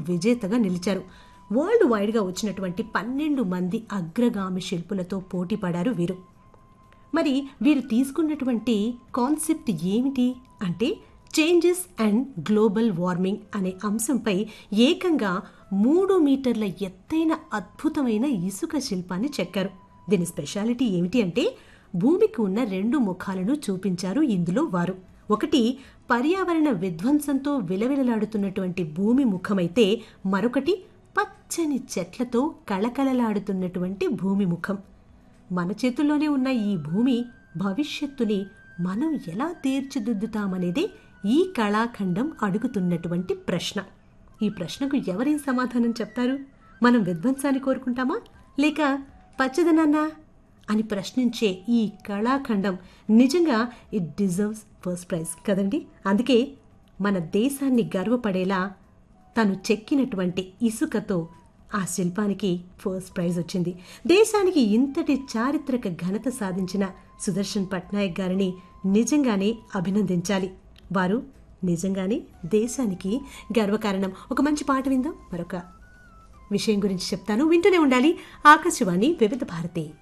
విజేతగా నిలిచారు వరల్డ్ వైడ్గా వచ్చినటువంటి పన్నెండు మంది అగ్రగామి శిల్పులతో పోటీ పడారు వీరు మరి వీరు తీసుకున్నటువంటి కాన్సెప్ట్ ఏమిటి అంటే చేంజెస్ అండ్ గ్లోబల్ వార్మింగ్ అనే అంశంపై ఏకంగా మూడు మీటర్ల ఎత్తైన అద్భుతమైన ఇసుక శిల్పాన్ని చెక్కారు దీని స్పెషాలిటీ ఏమిటి అంటే భూమికి ఉన్న రెండు ముఖాలను చూపించారు ఇందులో వారు ఒకటి పర్యావరణ విధ్వంసంతో విలవిలలాడుతున్నటువంటి భూమి ముఖమైతే మరొకటి పచ్చని చెట్లతో కళకళలాడుతున్నటువంటి భూమి ముఖం మన చేతుల్లోనే ఉన్న ఈ భూమి భవిష్యత్తుని మనం ఎలా తీర్చిదిద్దుతామనేదే ఈ కళాఖండం అడుగుతున్నటువంటి ప్రశ్న ఈ ప్రశ్నకు ఎవరేం సమాధానం చెప్తారు మనం విధ్వంసాన్ని కోరుకుంటామా లేక పచ్చదనాన్నా అని ప్రశ్నించే ఈ కళాఖండం నిజంగా ఇట్ డిజర్వ్స్ ఫస్ట్ ప్రైజ్ కదండి అందుకే మన దేశాన్ని గర్వపడేలా తను చెక్కినటువంటి ఇసుకతో ఆ శిల్పానికి ఫస్ట్ ప్రైజ్ వచ్చింది దేశానికి ఇంతటి చారిత్రక ఘనత సాధించిన సుదర్శన్ పట్నాయక్ గారిని నిజంగానే అభినందించాలి వారు నిజంగానే దేశానికి గర్వకారణం ఒక మంచి పాట విందాం మరొక విషయం గురించి చెప్తాను వింటూనే ఉండాలి ఆకాశవాణి వివిధ భారతి